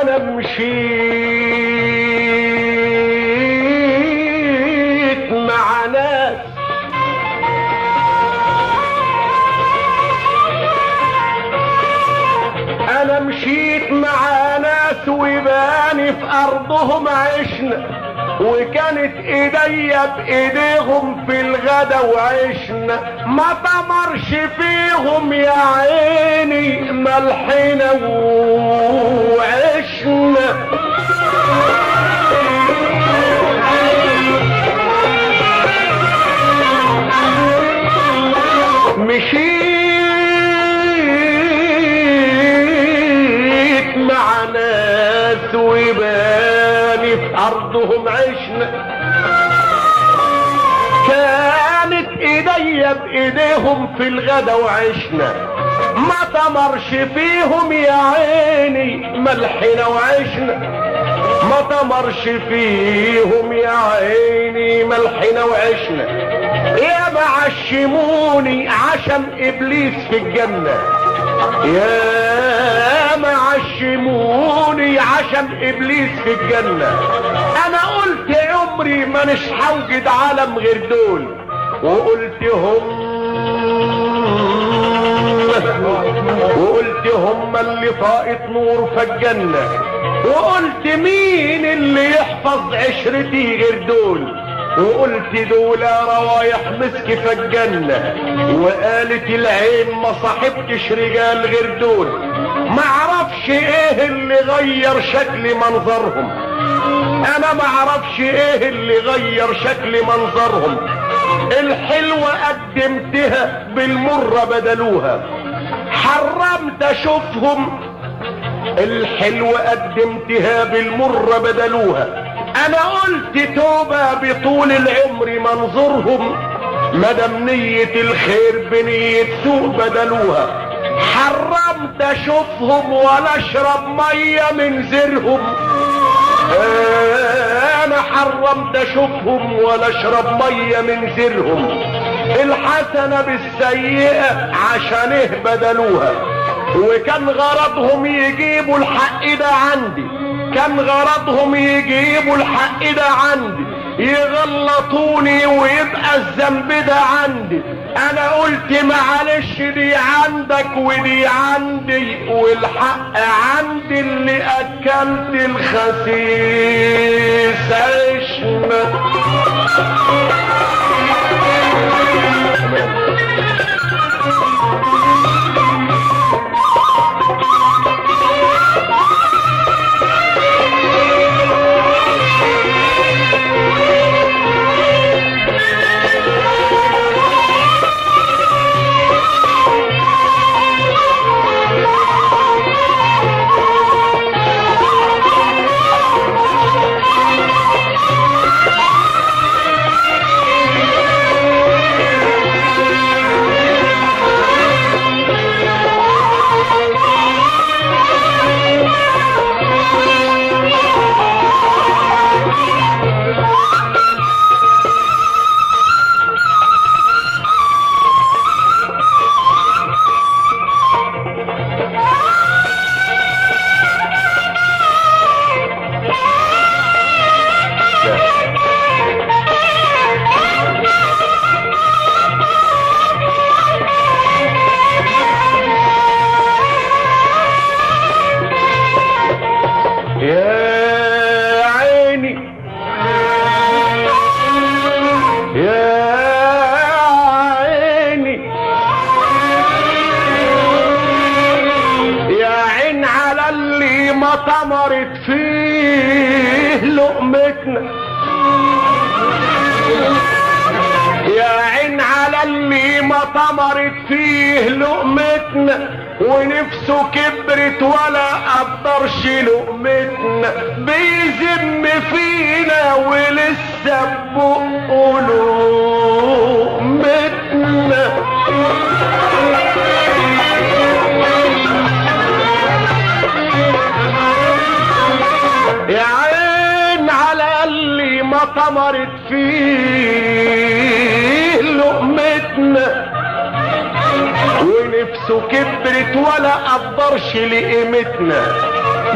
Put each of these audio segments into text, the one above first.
انا مشيت مع ناس انا مشيت مع ناس وباني في ارضهم عشنا وكانت ايديا بايديهم في الغدا وعشنا ما تمرش فيهم يا عيني ملحنا وعشنا مشيت مع ناس وباني في ارضهم عشنا كانت ايديا بايديهم في الغدا وعشنا ما تمرش فيهم يا عيني ملحنا وعشنا ما تمرش فيهم يا عيني ملحنا وعشنا يا معشموني عشم ابليس في الجنة يا معشموني عشم ابليس في الجنة انا قلت عمري ما نش هوجد عالم غير دول وقلت هم وقلت هم اللي طاقت نور في الجنة وقلت مين اللي يحفظ عشرتي غير دول وقلت دول روايح مسك في الجنة وقالت العين ما صاحبتش رجال غير دول ما عرفش ايه اللي غير شكل منظرهم انا ما عرفش ايه اللي غير شكل منظرهم الحلوة قدمتها بالمرة بدلوها حرمت اشوفهم الحلوة قدمتها بالمرة بدلوها انا قلت توبة بطول العمر منظرهم مدام نية الخير بنية سوء بدلوها حرمت اشوفهم ولا اشرب مية من زرهم انا حرمت اشوفهم ولا اشرب مية من زرهم الحسنة بالسيئة عشان ايه بدلوها وكان غرضهم يجيبوا الحق ده عندي كان غرضهم يجيبوا الحق ده عندي يغلطوني ويبقى الذنب ده عندي انا قلت معلش دي عندك ودي عندي والحق عندي اللي اكلت الخسيس عشنا يا عيني يا عيني يا عين على اللي ما طمرت فيه لقمتنا يا عين على اللي ما طمرت فيه لقمتنا ونفسه كبرت ولا قدرش لقمتنا بيذم فينا ولسه بقه لقمتنا يا عين على اللي ما طمرت فيه لقمتنا ونفسه كبرت ولا قدرش لقيمتنا بيذم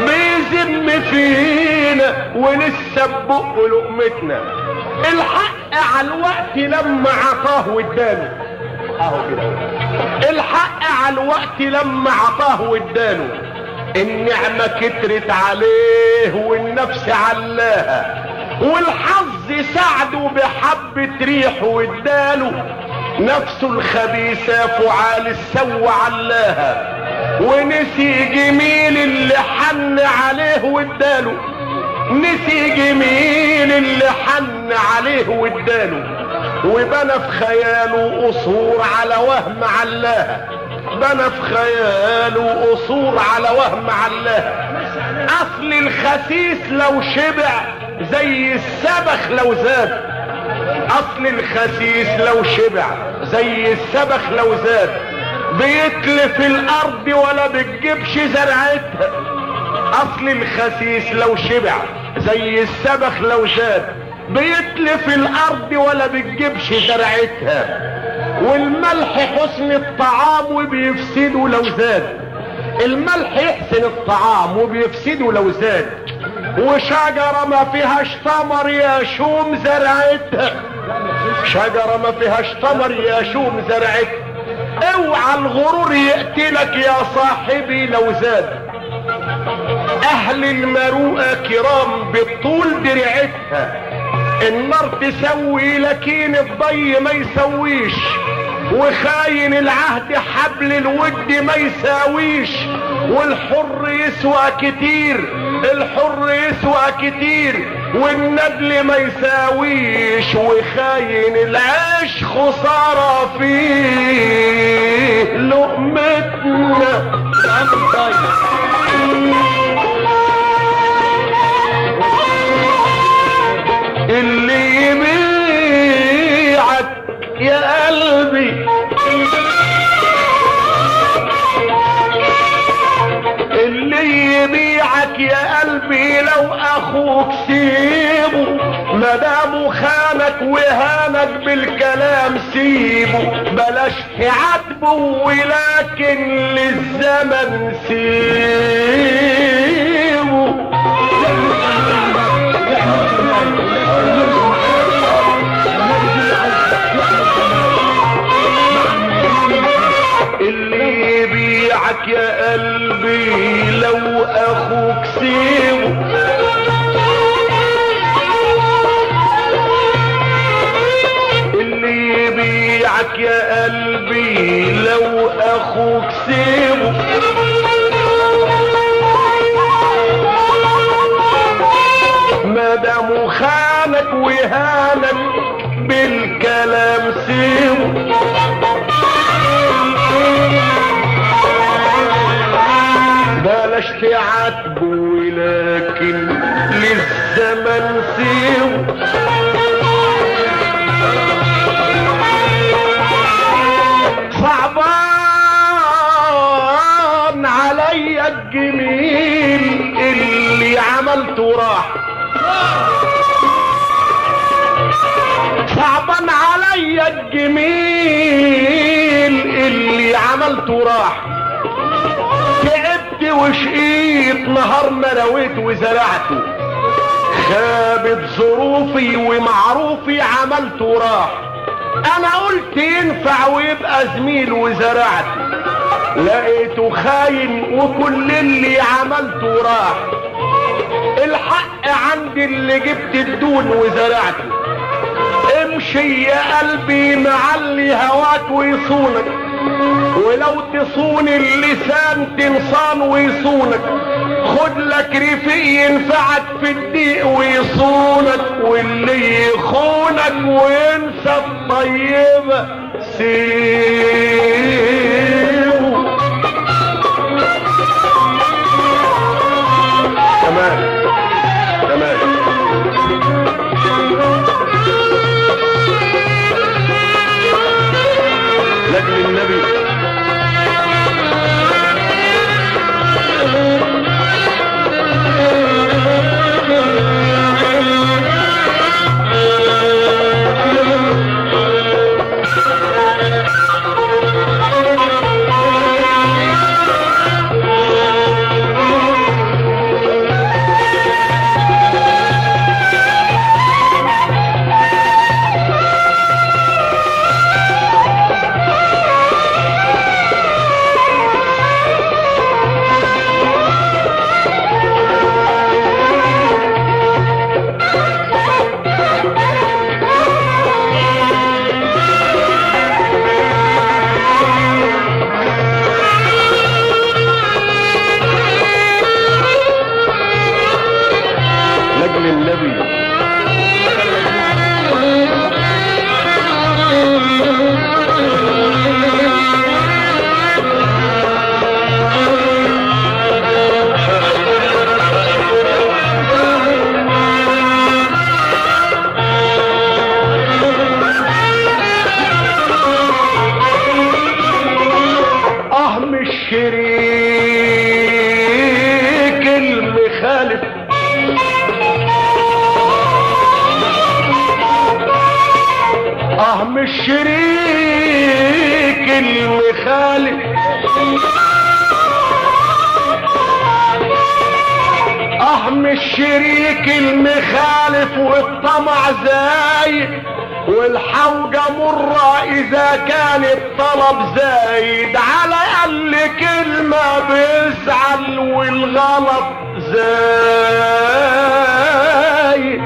يذم فينا ولسه ببق لقمتنا الحق على الوقت لما عطاه واداله اهو كده الحق على الوقت لما عطاه واداله النعمة كترت عليه والنفس علاها والحظ ساعده بحبة ريح واداله نفسه الخبيثة فعال السو علاها ونسي جميل اللي حن عليه واداله نسي جميل اللي حن عليه واداله وبنى في خياله قصور على وهم علاها بنى في خياله قصور على وهم علاها اصل الخسيس لو شبع زي السبخ لو زاد اصل الخسيس لو شبع زي السبخ لو زاد بيتلف الارض ولا بتجيبش زرعتها اصل الخسيس لو شبع زي السبخ لو زاد بيتلف الارض ولا بتجيبش زرعتها والملح حسن الطعام وبيفسده لو زاد الملح يحسن الطعام وبيفسده لو زاد وشجرة ما فيهاش ثمر يا شوم زرعتها شجرة ما فيهاش ثمر يا شوم زرعتها اوعى الغرور يقتلك يا صاحبي لو زاد اهل المروءة كرام بالطول درعتها النار تسوي لكن الضي ما يسويش وخاين العهد حبل الود ما يساويش والحر يسوى كتير الحر يسوى كتير والندل ما يساويش وخاين العيش خسارة فيه لقمتنا اللي يبيعك يا قلبي اللي يبيعك يا قلبي لو اخوك سيبه مدامه خانك وهانك بالكلام سيبه بلاش تعاتبه ولكن للزمن سيبه اللي يبيعك يا قلبي لو اخوك سيبه اللي يبيعك يا قلبي لو اخوك سيبه ما دام خانك وهانك بالكلام سيبه بلاش تعاتبه ولكن للزمن سيبه صعبان عليا الجميل اللي عملته راح صعبان عليا الجميل اللي عملته راح تعبت وشقيت نهار ما رويت وزرعته خابت ظروفي ومعروفي عملته راح انا قلت ينفع ويبقى زميل وزرعته لقيته خاين وكل اللي عملته راح الحق عندي اللي جبت الدون وزرعته امشي يا قلبي معلي هواك ويصونك ولو تصون اللسان تنصان ويصونك خد لك رفيق ينفعك في الضيق ويصونك واللي يخونك وينسى الطيبة سيبه تمام تمام لاجل النبي المخالف اه مش شريك المخالف اه مش شريك المخالف والطمع زايد والحوجة مرة اذا كان الطلب زايد على اقل كلمة بيزعل والغلط زايد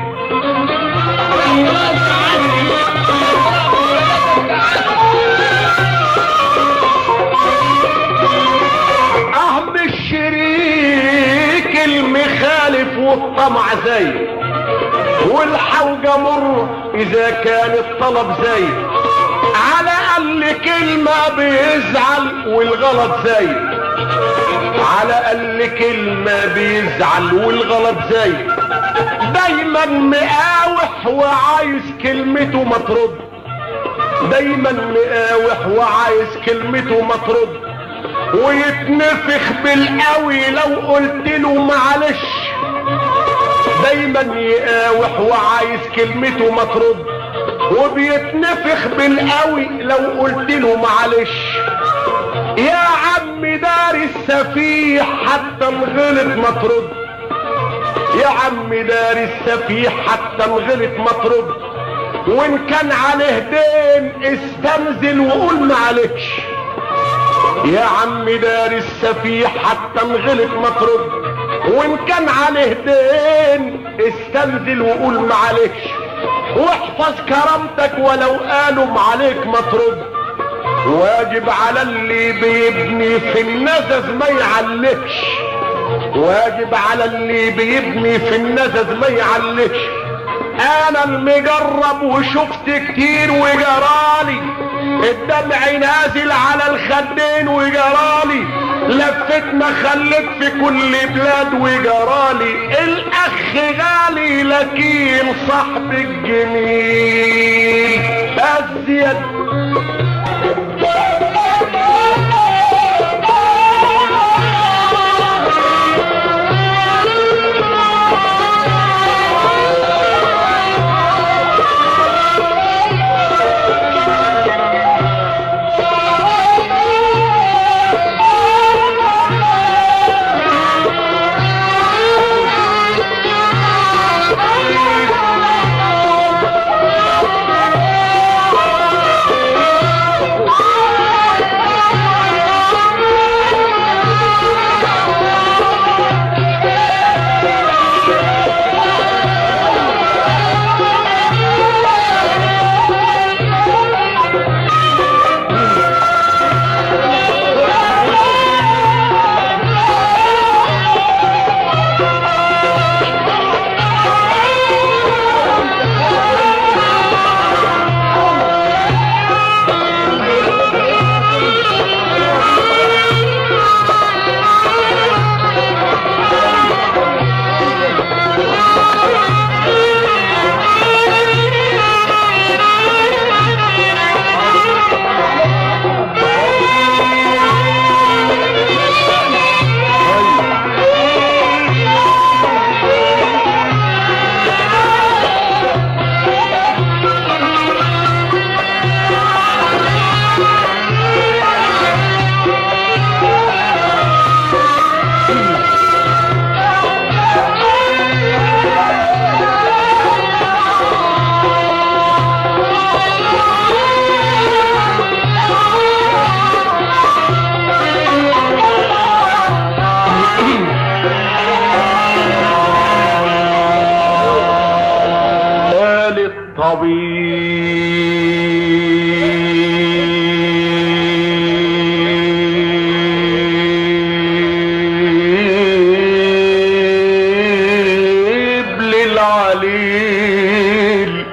اهم الشريك المخالف والطمع زايد والحوجة مر اذا كان الطلب زايد على اقل كلمة بيزعل والغلط زايد على اقل كلمة بيزعل والغلط زايد دايما مقاوح وعايز كلمته ما ترد دايما مقاوح وعايز كلمته ما ترد ويتنفخ بالقوي لو قلت له معلش دايما يقاوح وعايز كلمته ما ترد وبيتنفخ بالقوي لو قلت له معلش يا عم دار السفيح حتى الغلط ما ترد يا عم دار السفيح حتى الغلط ما ترد وان كان عليه دين استنزل وقول معلش يا عم دار السفيح حتى انغلط ما ترد وان كان عليه دين استنزل وقول معلش واحفظ كرامتك ولو قالوا عليك ما ترد واجب على اللي بيبني في النزز ما يعلقش واجب على اللي بيبني في النزز ما يعلقش انا المجرب وشفت كتير وجرالي الدمع نازل على الخدين وجرالي لفت ما خلت في كل بلاد وجرالي الاخ غالي لكن صاحب الجميل ازيد الطبيب للعليل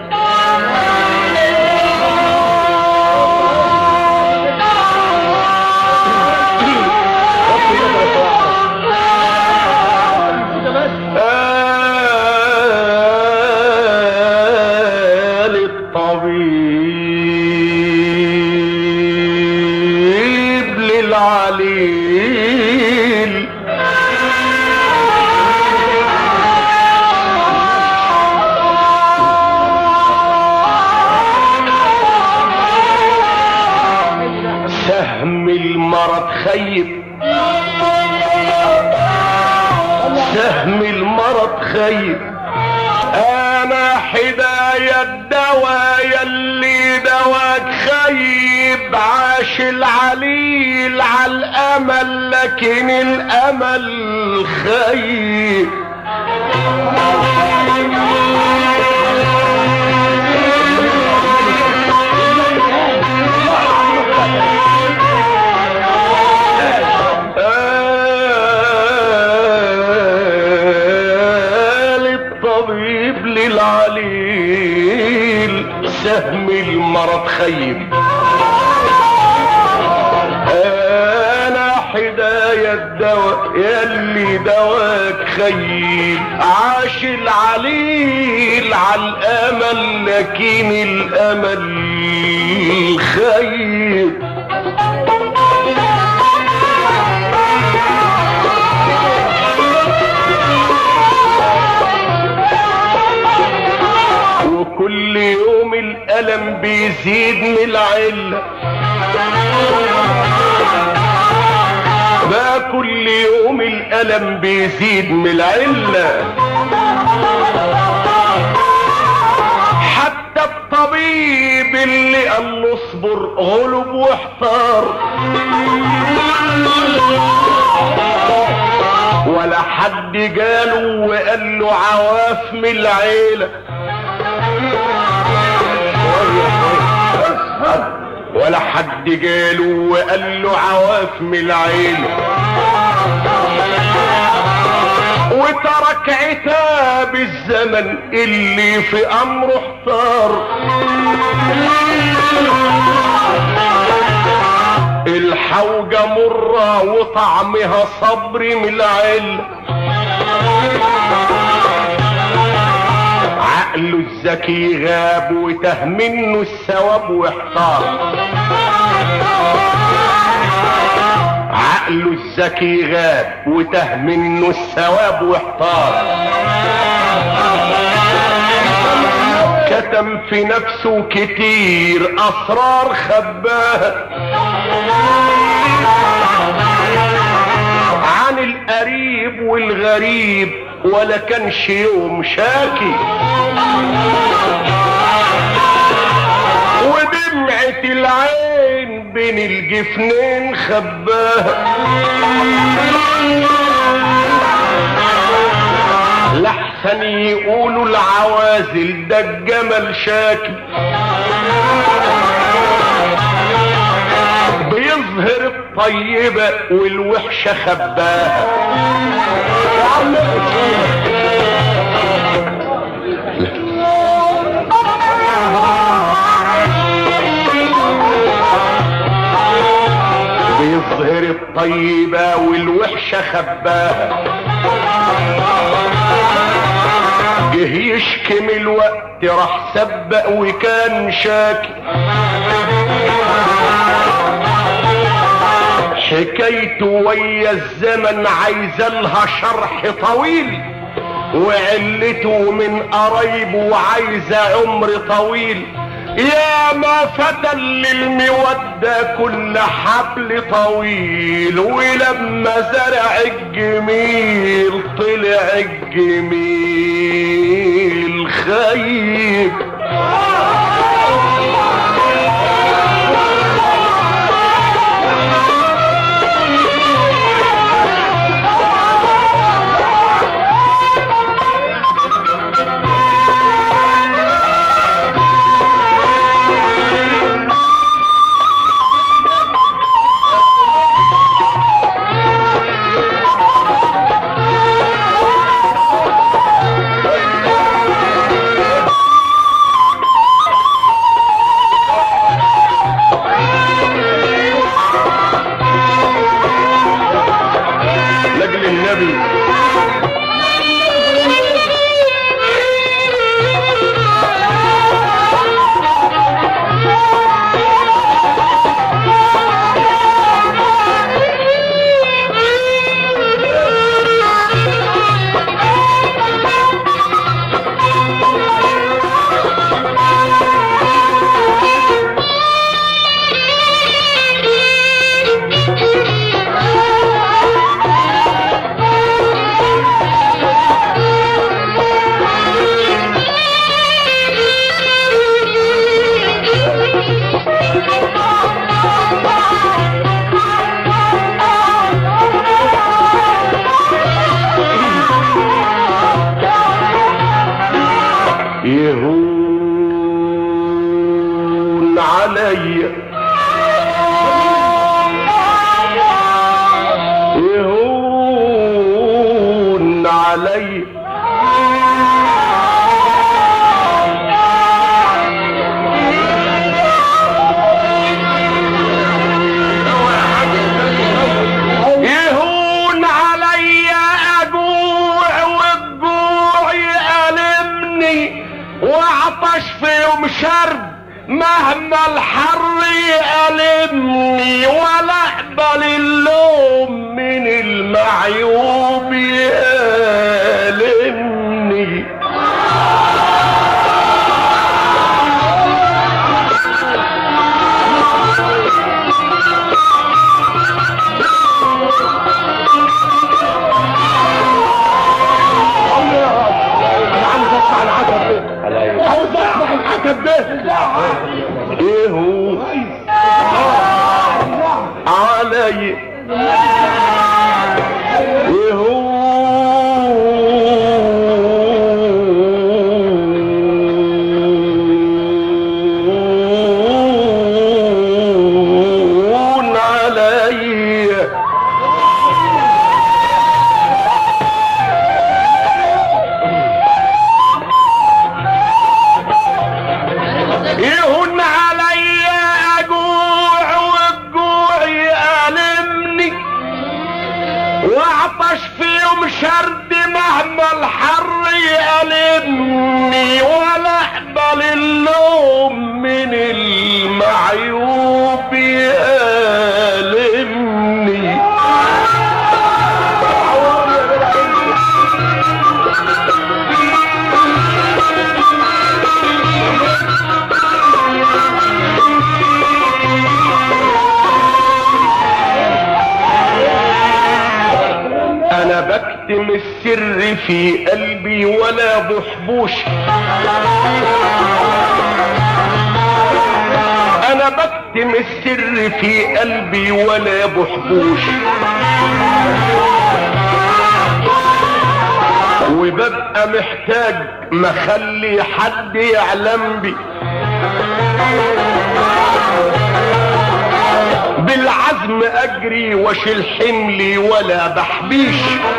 قال الطبيب سهم المرض خيب انا حداية الدواء اللي دواك خيب عاش العليل على الامل لكن الامل خيب قال الطبيب للعليل سهم المرض خيب انا حداية الدواء يلي دواك خيب عاش العليل على الامل لكن الامل خيب وكل يوم الألم بيزيد من العلة بقى كل يوم الألم بيزيد من العلة حتى الطبيب اللي قال له اصبر غلب واحتار ولا حد جاله وقال له عواف من العيله ولا حد جاله وقال له عواف من العين وترك عتاب الزمن اللي في امره احتار الحوجة مرة وطعمها صبر من العلم عقله الذكي غاب وته منه الثواب واحتار عقله الذكي غاب وته منه الثواب واحتار كتم في نفسه كتير اسرار خباها عن القريب والغريب ولا كانش يوم شاكي ودمعة العين بين الجفنين خباها لحسن يقولوا العوازل ده الجمل شاكي بيظهر الطيبة والوحشة خباها بيظهر الطيبة والوحشة خباها جه يشكي من الوقت راح سبق وكان شاكي حكايته ويا الزمن عايزة لها شرح طويل وعلته من قرايبه وعايزة عمر طويل يا ما فتى للمودة كل حبل طويل ولما زرع الجميل طلع الجميل خيب يهون عليّ يهون علي يهون علي اجوع والجوع يألمني واعطش في يوم شرب مهما الحر يألمني ولا اقبل اللوم من المعيوب يألمني عاوز اسمع العتب ده عاوز اسمع العتب ده ايه هو علي ايه هون علي يهون علي اجوع والجوع يألمني واعطش في يوم شرد مهما الحر يألمني ولا اقبل اللوم من المعيوب يألمني انا بكتم السر في قلبي ولا بحبوش انا بكتم السر في قلبي ولا بحبوش وببقى محتاج مخلي حد يعلم بي بالعزم اجري واشيل حملي ولا بحبيش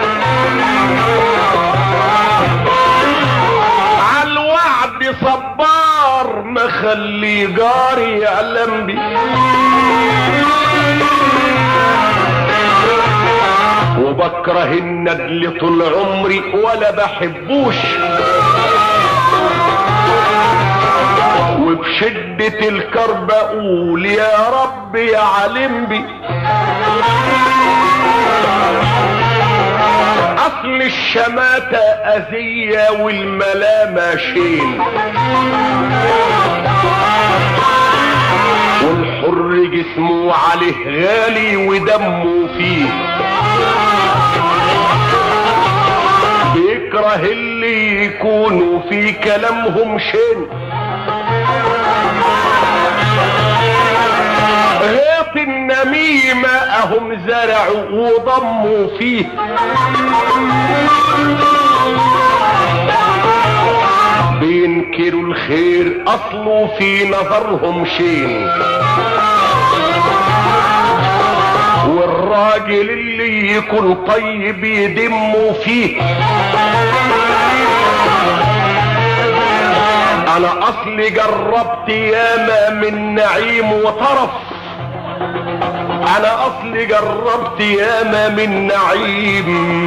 عالوعد صبار مخلي جاري يعلم بي وبكره النجل طول عمري ولا بحبوش وبشدة الكرب اقول يا رب يا عالم بي اصل الشماتة اذية والملامة شين والحر جسمه عليه غالي ودمه فيه بيكره اللي يكونوا في كلامهم شين غيط النميمة اهم زرعوا وضموا فيه بينكروا الخير اصله في نظرهم شين والراجل اللي يكون طيب يدموا فيه انا اصلي جربت ياما من نعيم وطرف انا اصلي جربت ياما من نعيم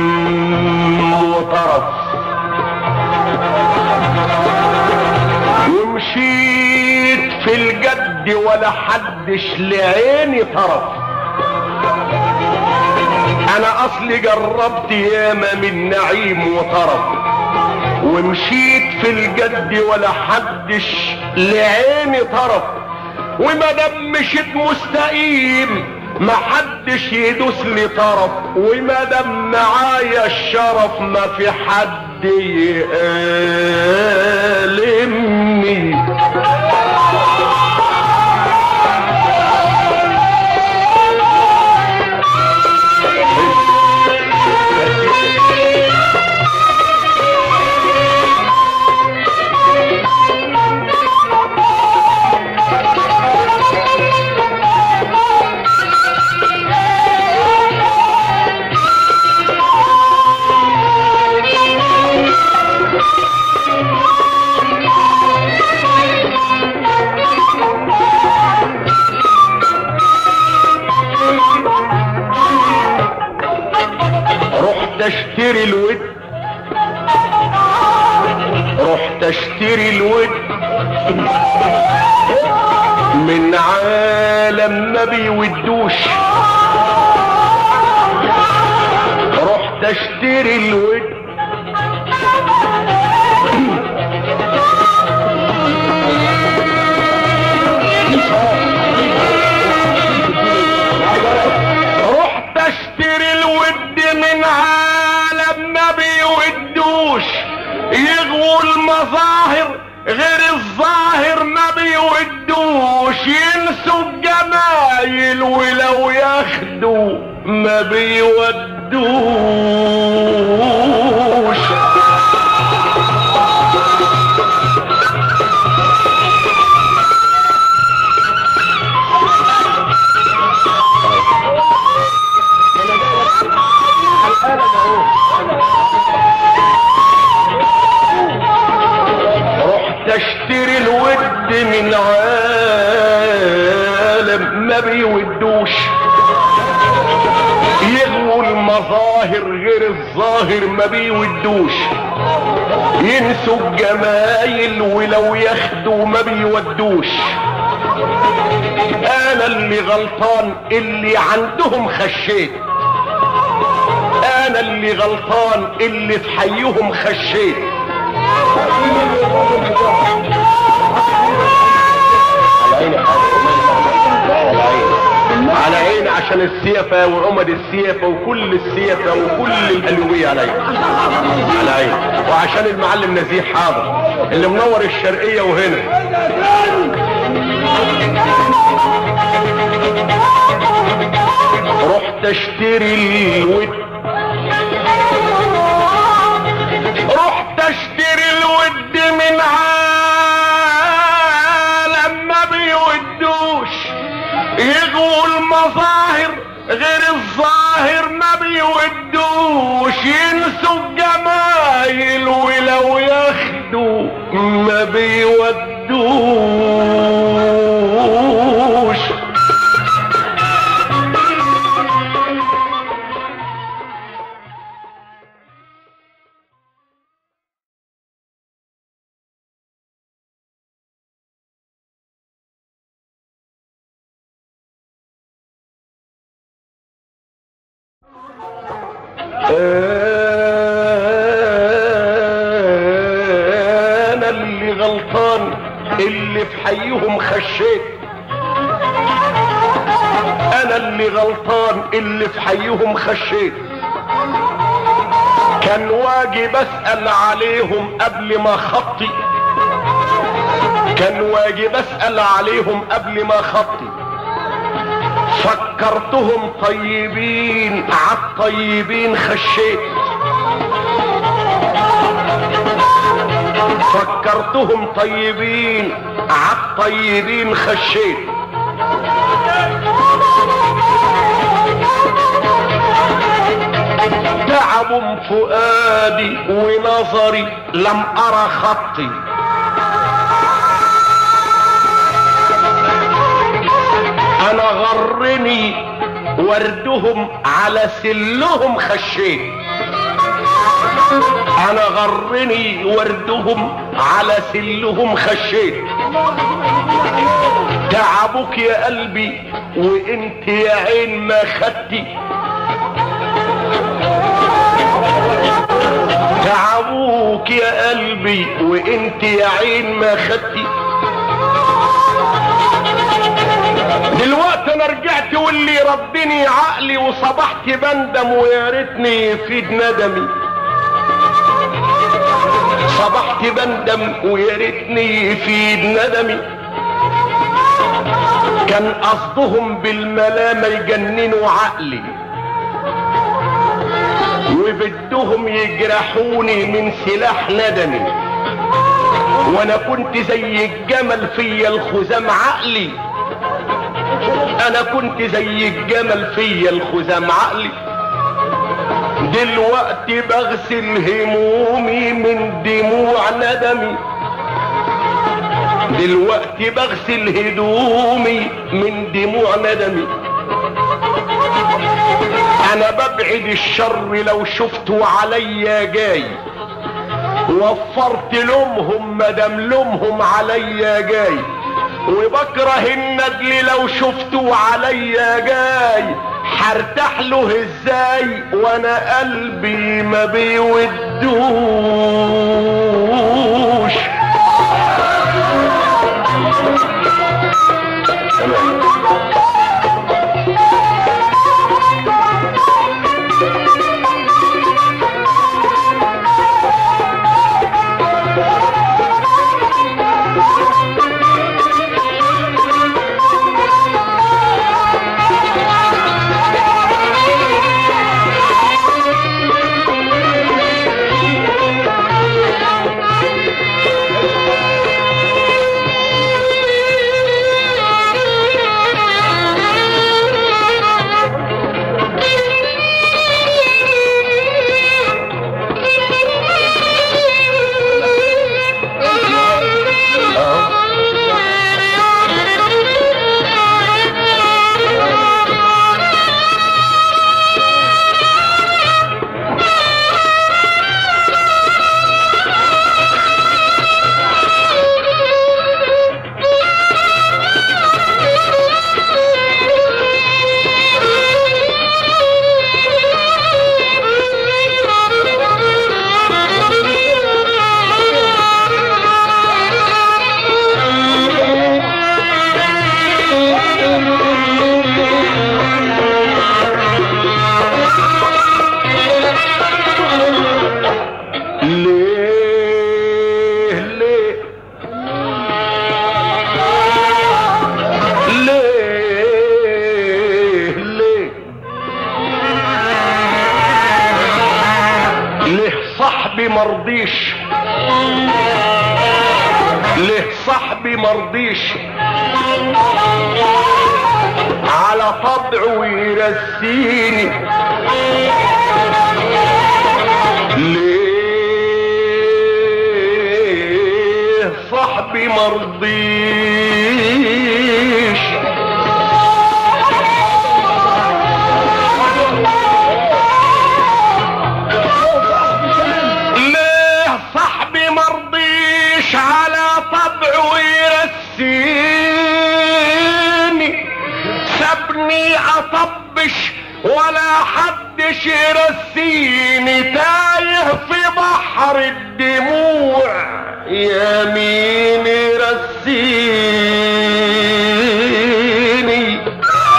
وطرف ومشيت في الجد ولا حدش لعيني طرف انا اصلي جربت ياما من نعيم وطرف ومشيت في الجد ولا حدش لعيني طرف وما دام مشيت مستقيم ما حدش يدوس لي طرف وما دام معايا الشرف ما في حد يألمني اشتري الود من عالم ما بيودوش رحت اشتري الود رحت اشتري الود من عالم ما بيودوش يغووا المظاهر غير الظاهر ما بيودوش ينسوا الجمايل ولو ياخدوا ما بيودوش رحت اشتري الود من عالم ما بيودوش يغووا المظاهر غير الظاهر ما بيودوش ينسوا الجمايل ولو ياخدوا ما بيودوش انا اللي غلطان اللي عندهم خشيت انا اللي غلطان اللي في حيهم خشيت على عيني على عيني على عيني عشان السيفة وعمد السيفة وكل السيفة وكل الألوية على عيني على عيني وعشان المعلم نزيه حاضر اللي منور الشرقية وهنا رحت اشتري الود رحت اشتري الود من عالم ما بيودوش يغووا المظاهر غير الظاهر ما بيودوش ينسوا الجمايل ولو ياخدوا ما بيودوش انا اللي غلطان اللي في حيهم خشيت انا اللي غلطان اللي في حيهم خشيت كان واجب اسأل عليهم قبل ما خطي كان واجب اسأل عليهم قبل ما خطي فكرتهم طيبين عالطيبين خشيت فكرتهم طيبين عالطيبين خشيت تعب فؤادي ونظري لم ارى خطي انا غرني وردهم على سلهم خشيت انا غرني وردهم على سلهم خشيت تعبك يا قلبي وانت يا عين ما خدتي تعبوك يا قلبي وانت يا عين ما خدتي دلوقتي انا رجعت واللي ربني عقلي وصبحت بندم ويا ريتني يفيد ندمي صبحت بندم ويا ريتني يفيد ندمي كان قصدهم بالملامة يجننوا عقلي وبدهم يجرحوني من سلاح ندمي وانا كنت زي الجمل فيا الخزام عقلي انا كنت زي الجمل فيا الخزام عقلي دلوقتي بغسل همومي من دموع ندمي دلوقتي بغسل هدومي من دموع ندمي انا ببعد الشر لو شفته عليا جاي وفرت لومهم مدام لومهم عليا جاي وبكره الندل لو شفته عليا جاي هرتاح له ازاي وانا قلبي ما بيودوش ليه ليه ليه ليه ليه صاحبي مرضيش ليه صاحبي مرضيش على طبعه يرسيني ليه صاحبي مرضيش ليه صاحبي مرضيش على طبعه يرسيني سابني اطبش ولا حدش يرسيني تايه في بحر الدموع يا مين يرسيني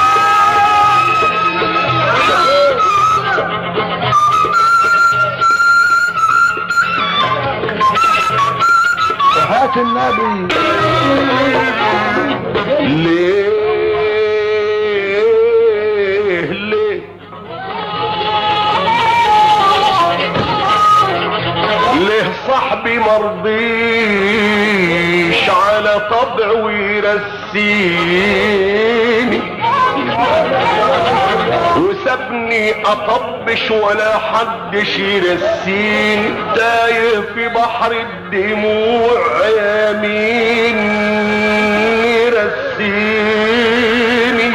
هات النبي ليه ليه ليه صاحبي مرضيش على طبعه يرسيني وسابني اطبش ولا حدش يرسيني تايه في بحر الدموع يا مين يرسيني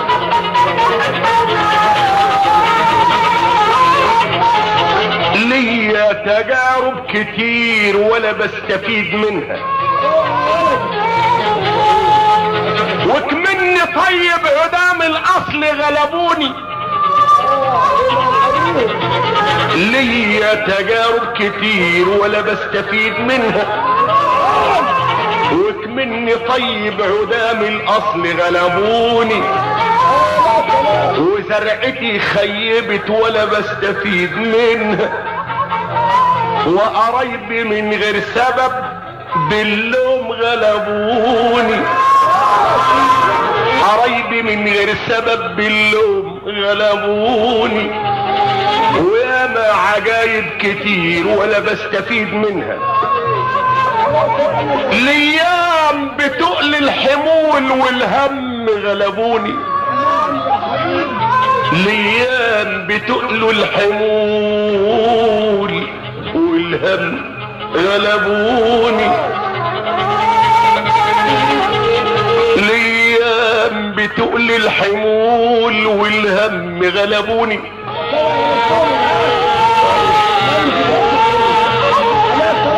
ليا تجارب كتير ولا بستفيد منها وكمني طيب عدام الاصل غلبوني ليا تجارب كتير ولا بستفيد منها وكمني طيب عدام الاصل غلبوني وزرعتي خيبت ولا بستفيد منها وقرايبي من غير سبب باللوم غلبوني قرايبي من غير سبب باللوم غلبوني وياما عجايب كتير ولا بستفيد منها الايام بتقل الحمول والهم غلبوني الايام بتقل الحمول والهم غلبوني الايام بتقل الحمول والهم غلبوني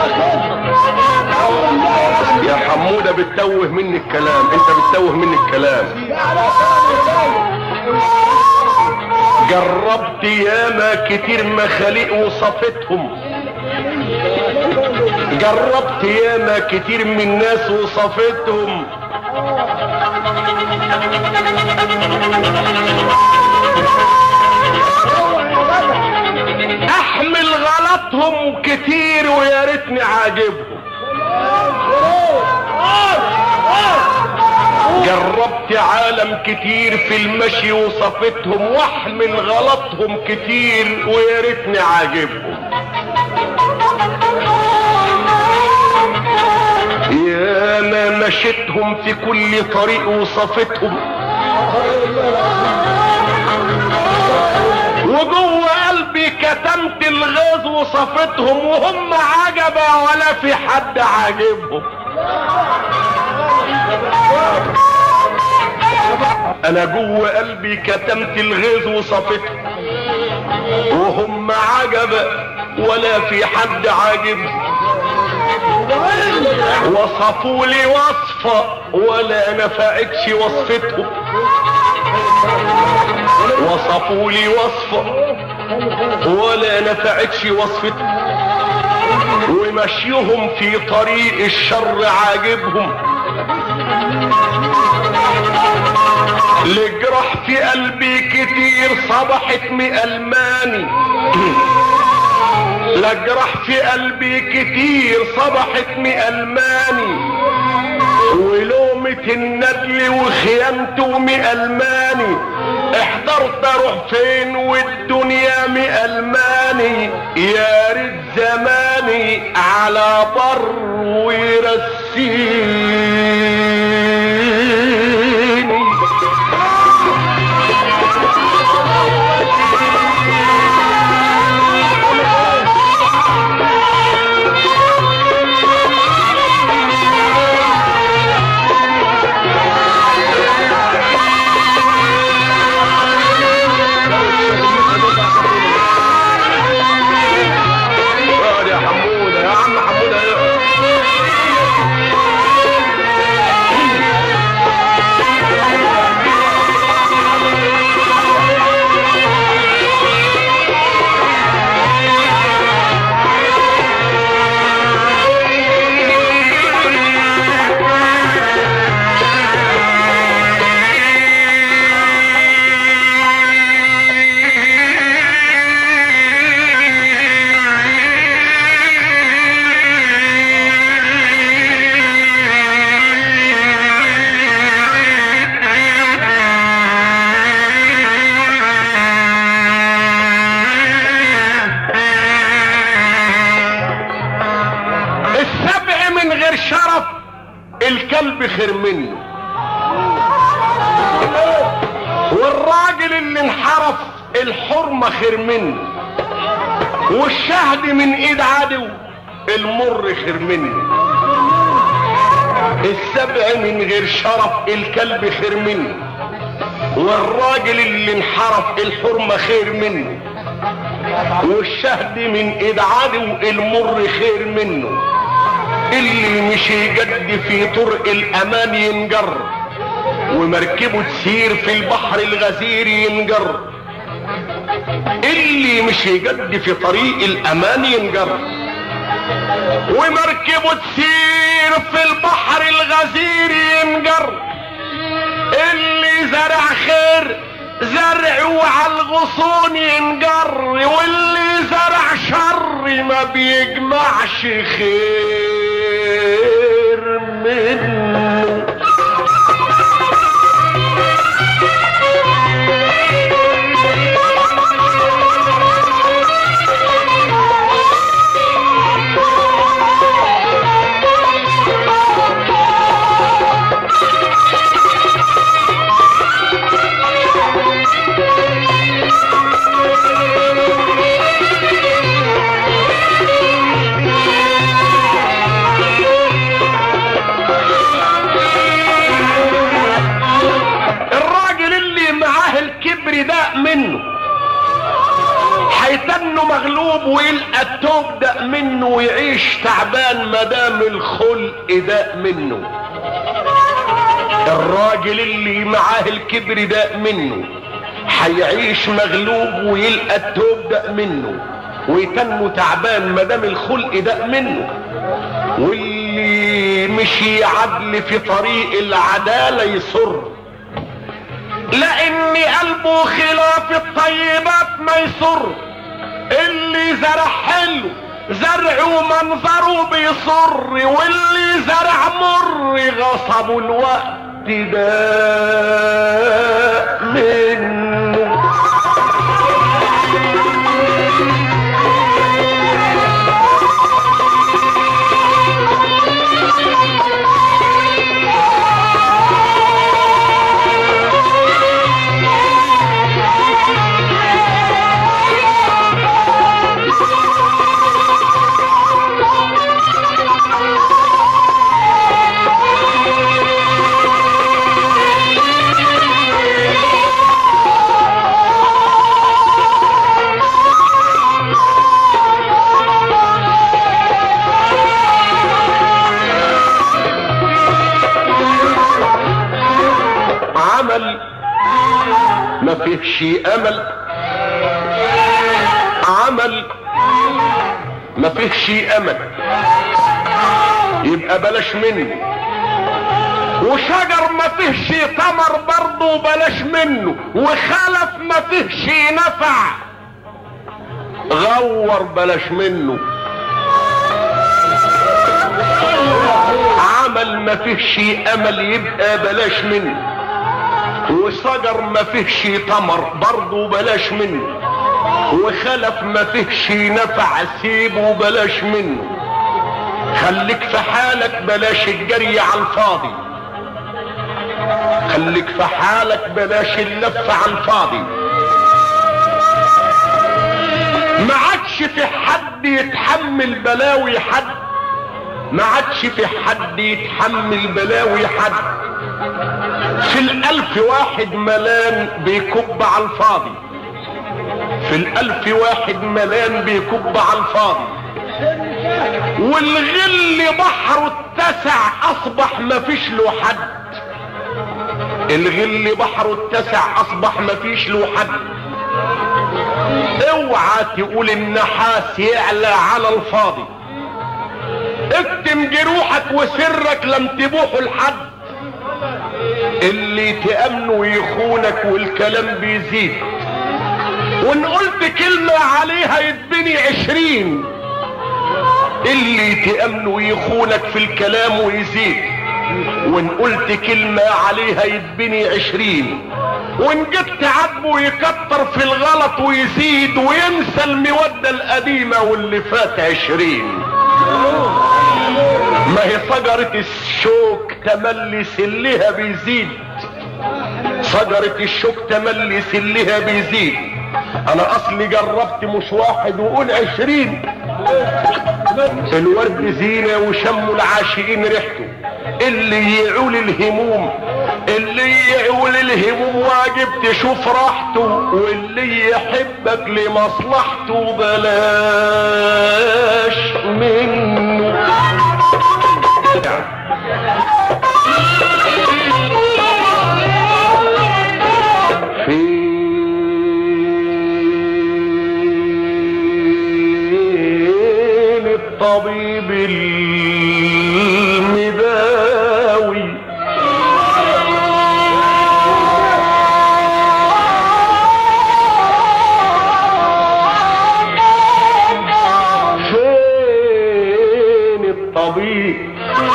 بتتوه مني الكلام انت بتتوه مني الكلام جربت ياما كتير مخاليق وصفتهم جربت ياما كتير من ناس وصفتهم احمل غلطهم كتير ويا ريتني عاجبهم جربت عالم كتير في المشي وصفتهم واحمل غلطهم كتير ويا ريتني عاجبهم يا ما مشيتهم في كل طريق وصفتهم وجوه قلبي كتمت الغاز وصفتهم وهم عجبة ولا في حد عاجبهم انا جوه قلبي كتمت الغيظ وصفتهم وهم عجبة ولا في حد عاجبهم وصفوا لي وصفة ولا نفعتش وصفتهم وصفوا لي وصفة ولا نفعتش وصفتهم ومشيهم في طريق الشر عاجبهم الجرح في قلبي كتير صبحت مألماني الجرح في قلبي كتير صبحت مألماني ولومة الندل وخيانته مألماني احضرت اروح فين والدنيا مألماني يا ريت زماني على بر ويرسيني اقعد يا حمودة يا عم حمودة اقعد. السبع من غير شرف الكلب خير منه والراجل اللي انحرف الحرمة خير منه والشهد من ايد عدو المر خير منه السبع من غير شرف الكلب خير منه والراجل اللي انحرف الحرمة خير منه والشهد من ايد عدو المر خير منه اللي مش يجد في طرق الامان ينجر ومركبه تسير في البحر الغزير ينجر اللي مش يجد في طريق الامان ينجر ومركبه تسير في البحر الغزير ينجر اللي زرع خير زرعه على الغصون ينجر واللي زرع شر ما بيجمعش خير منه الراجل اللي معاه الكبر داق منه هيتنه مغلوب ويلقى التوب داق منه ويعيش تعبان مدام الخلق داق منه الراجل اللي معاه الكبر ده منه هيعيش مغلوب ويلقى التوب ده منه ويتنه تعبان مدام الخلق ده منه واللي مشي عدل في طريق العدالة يصر لان قلبه خلاف الطيبات ما يصر اللي زرع حلو زرعه منظره بيصر واللي زرع مر غصبه الوقت ده منه عمل ما فيهش امل عمل ما فيهش امل يبقى بلاش منه وشجر ما فيهش ثمر برضه بلاش منه وخلف ما فيهش نفع غور بلاش منه عمل ما فيهش امل يبقى بلاش منه وشجر ما فيهش تمر برضه بلاش منه وخلف ما فيهش نفع سيبه بلاش منه خليك في حالك بلاش الجري على الفاضي خليك في حالك بلاش اللف على الفاضي ما عادش في حد يتحمل بلاوي حد ما عادش في حد يتحمل بلاوي حد في الالف واحد ملان بيكب على الفاضي في الالف واحد ملان بيكب على الفاضي والغل بحره اتسع اصبح مفيش له حد الغل بحره اتسع اصبح مفيش له حد اوعى تقول النحاس يعلى على الفاضي اكتم جروحك وسرك لم تبوحه لحد اللي تأمنه يخونك والكلام بيزيد وان قلت كلمة عليها يتبني عشرين اللي تأمنه يخونك في الكلام ويزيد وان قلت كلمة عليها يتبني عشرين وان جبت عاتبه يكتر في الغلط ويزيد وينسى المودة القديمة واللي فات عشرين ما هي شجرة الشوك تملي سلها بيزيد شجرة الشوك تملي سلها بيزيد انا اصلي جربت مش واحد وقول عشرين الورد زينة وشم العاشقين ريحته اللي يعول الهموم اللي يعول الهموم واجب تشوف راحته واللي يحبك لمصلحته بلاش منه فين الطبيب المداوي فين الطبيب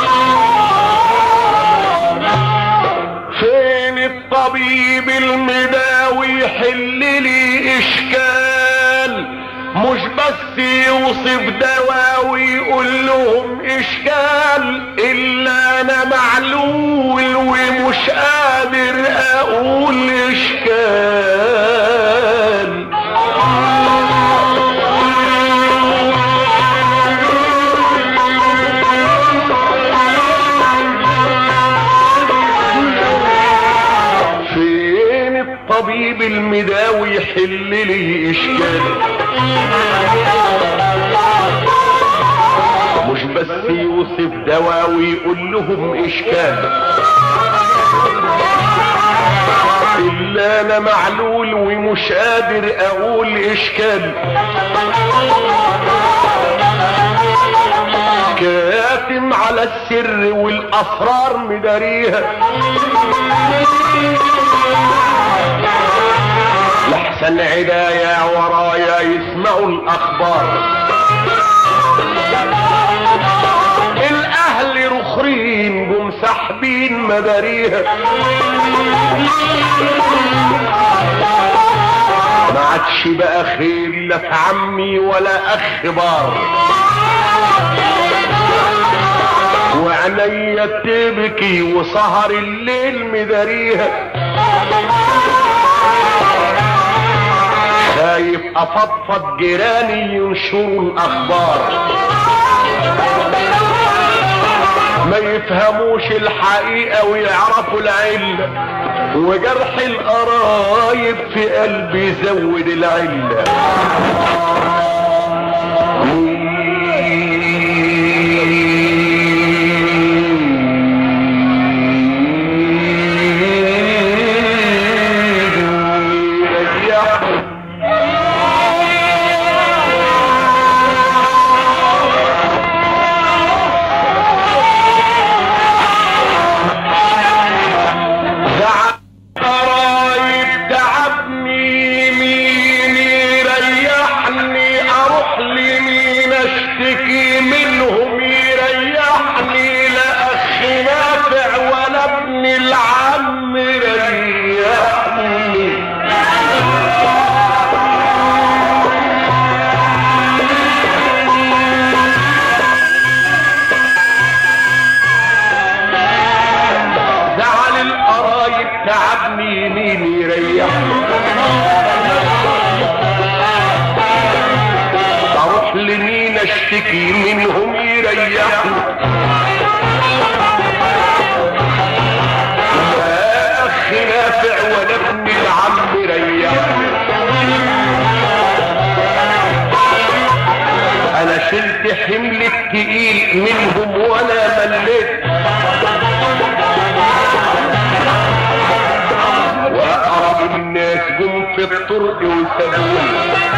فين الطبيب المداوي يحل لي اشكال مش بس يوصف دواء ويقول لهم اشكال الا انا معلول ومش قادر اقول اشكال فين الطبيب المداوي يحل لي اشكال مش بس يوصف دواء ويقول لهم اشكال الا انا معلول ومش قادر اقول اشكال كاتم على السر والاسرار مداريها لحسن عدايا ورايا يسمعوا الاخبار الاهل رخرين جم ساحبين مداريها ما عادش بقى خير لا في عمي ولا اخ بار وعينيا تبكي وسهر الليل مداريها خايف افضفض جيراني ينشروا الاخبار ما يفهموش الحقيقة ويعرفوا العلة وجرح القرايب في قلبي يزود العلة زعل قرايب تعبني مين يريحني اروح لمين اشتكي منهم يريحني لا اخ نافع ولا ابن العم ريحني زعل القرايب تعبني مين يريحني اروح لمين اشتكي منهم يريحني لا اخ نافع ولا ابن العم ريحني انا شلت حمل التقيل منهم ولا مليت واقرب الناس جم في الطرق وسابوني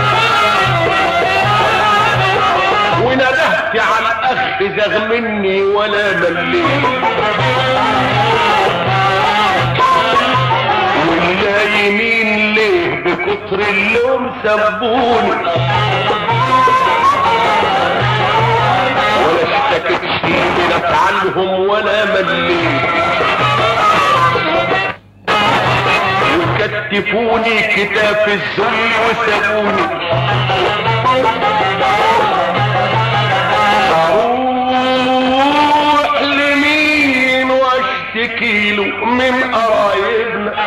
وندهت على الاخ زغ مني ولا مليت ولا يمين ليه بكتر اللوم سبوني ولا اشتكتش منك عنهم ولا مليت وكتفوني كتاف الذل وسابوني اروح لمين واشتكي له من قرايبنا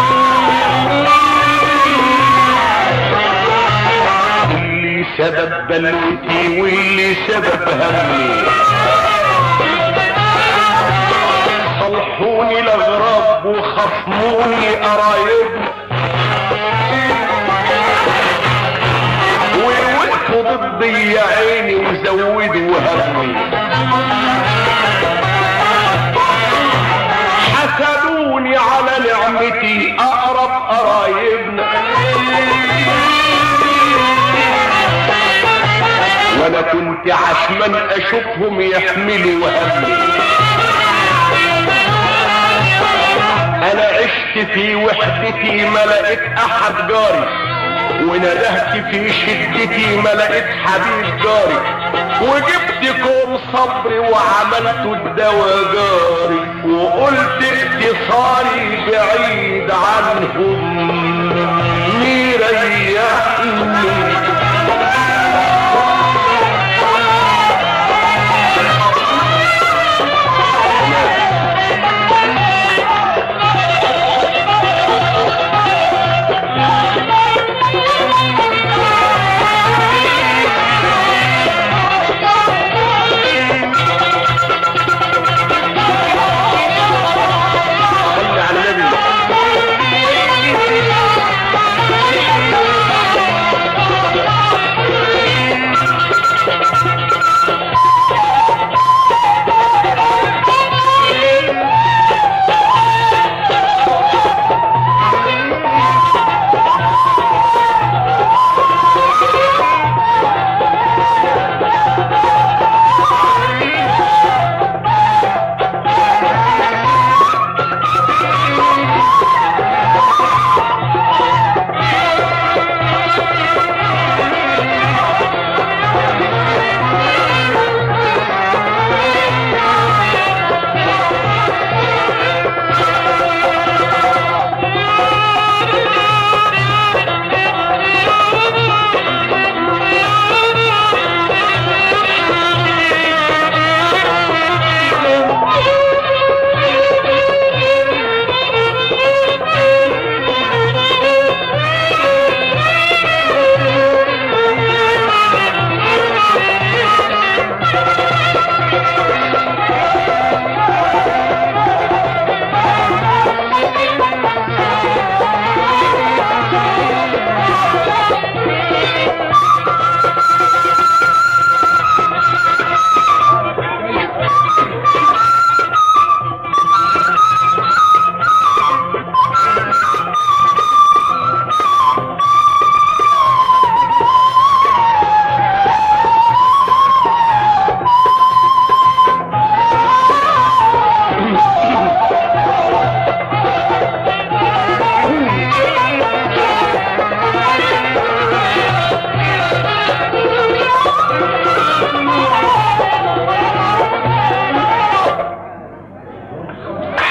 اللي سبب بلوتي واللي سبب همي صلحوني الاغراب وخصموني قرايبنا ووقفوا ضدي يا عيني وزودوا همي حسدوني على نعمتي اقرب قرايبنا وانا كنت عشمان اشوفهم يحملوا همي انا عشت في وحدتي ما لقيت احد جاري وندهت في شدتي ما لقيت حبيب جاري وجبت كوم صبري وعملت الدواء جاري وقلت اقتصاري بعيد عنهم يريحني صل على النبي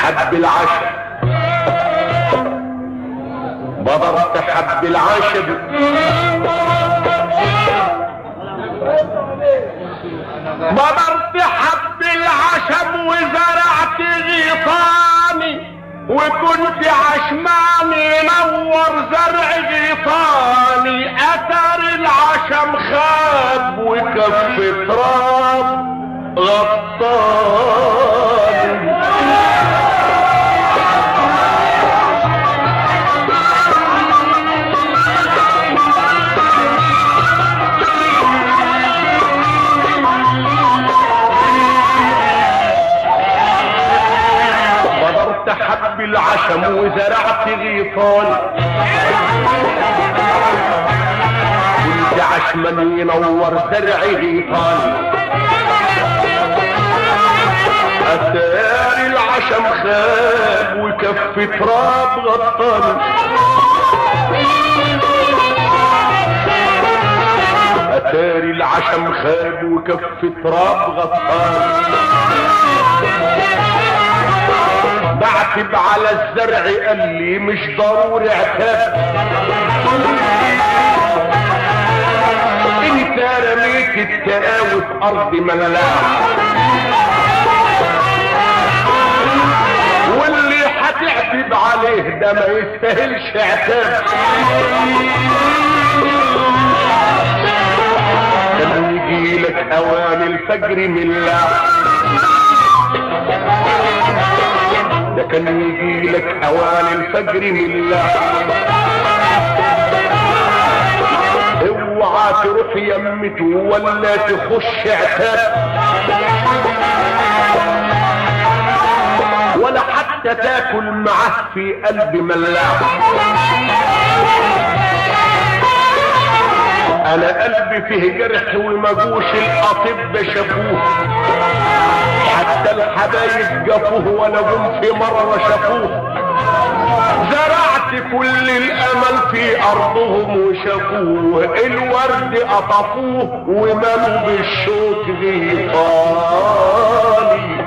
حب العشب بضرت حب العشب بضرت حب العشب وزرعت غيطاني وكنت عشماني نور زرع غيطاني اثر العشم خاب وكف تراب غطاني بضرت حب العشم وزرعت غيطان كنت عشمن ينور زرع غيطان أتاري العشم خاب وكف تراب غطان أتاري العشم خاب وكف تراب غطان بعتب على الزرع قال لي مش ضروري عتاب انت رميت التقاوي في ارض ملاعب واللي هتعتب عليه ده ما يستاهلش عتاب كان يجي لك اوان الفجر من اللعب ده كان يجي لك اوان الفجر من الله اوعى تروح يمته ولا تخش عتاب ولا حتى تاكل معاه في قلب ملاح انا قلبي فيه جرح ومجوش الاطب شافوه حتى الحبايب جافوه ولا جم في مرة شافوه زرعت كل الامل في ارضهم وشافوه الورد قطفوه وملوا بالشوك غيطاني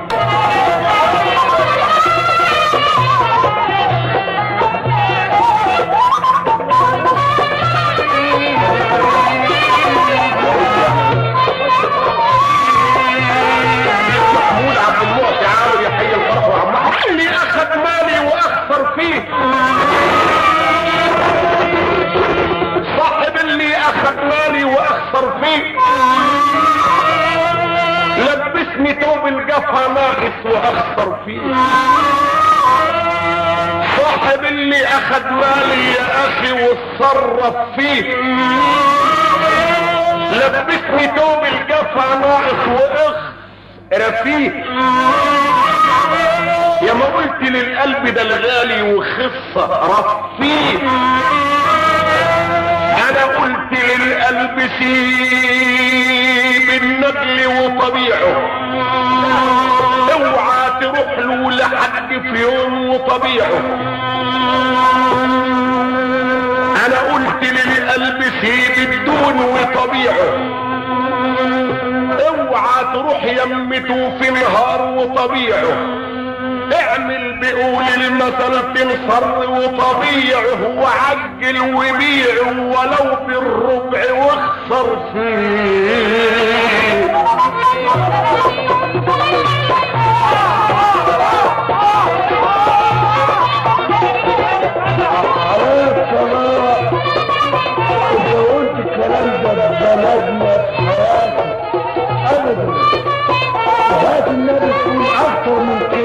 محمود عبد المعطي عامر يحيي الفرح وعم أحمد اللي اخذ مالي واخسر فيه صاحب اللي اخذ مالي واخسر فيه لبسني توب القفا ناقص واخسر فيه صاحب اللي اخذ مالي يا اخي واتصرف فيه لبسني توب القفا ناقص واخسر رفيق يا ما قلت للقلب ده الغالي وخصة رفيق انا قلت للقلب سيب النجل وطبيعه اوعى تروح له لحد في يوم وطبيعه انا قلت للقلب سيب الدون وطبيعه اوعى تروح يمته في نهار وطبيعه اعمل بقول المثل تنصر وطبيعه وعجل وبيعه ولو بالربع واخسر فيه عرفت بقى انت قلت الكلام ده في بلدنا في حياتك ابدا حياة النبي تكون اكتر من كده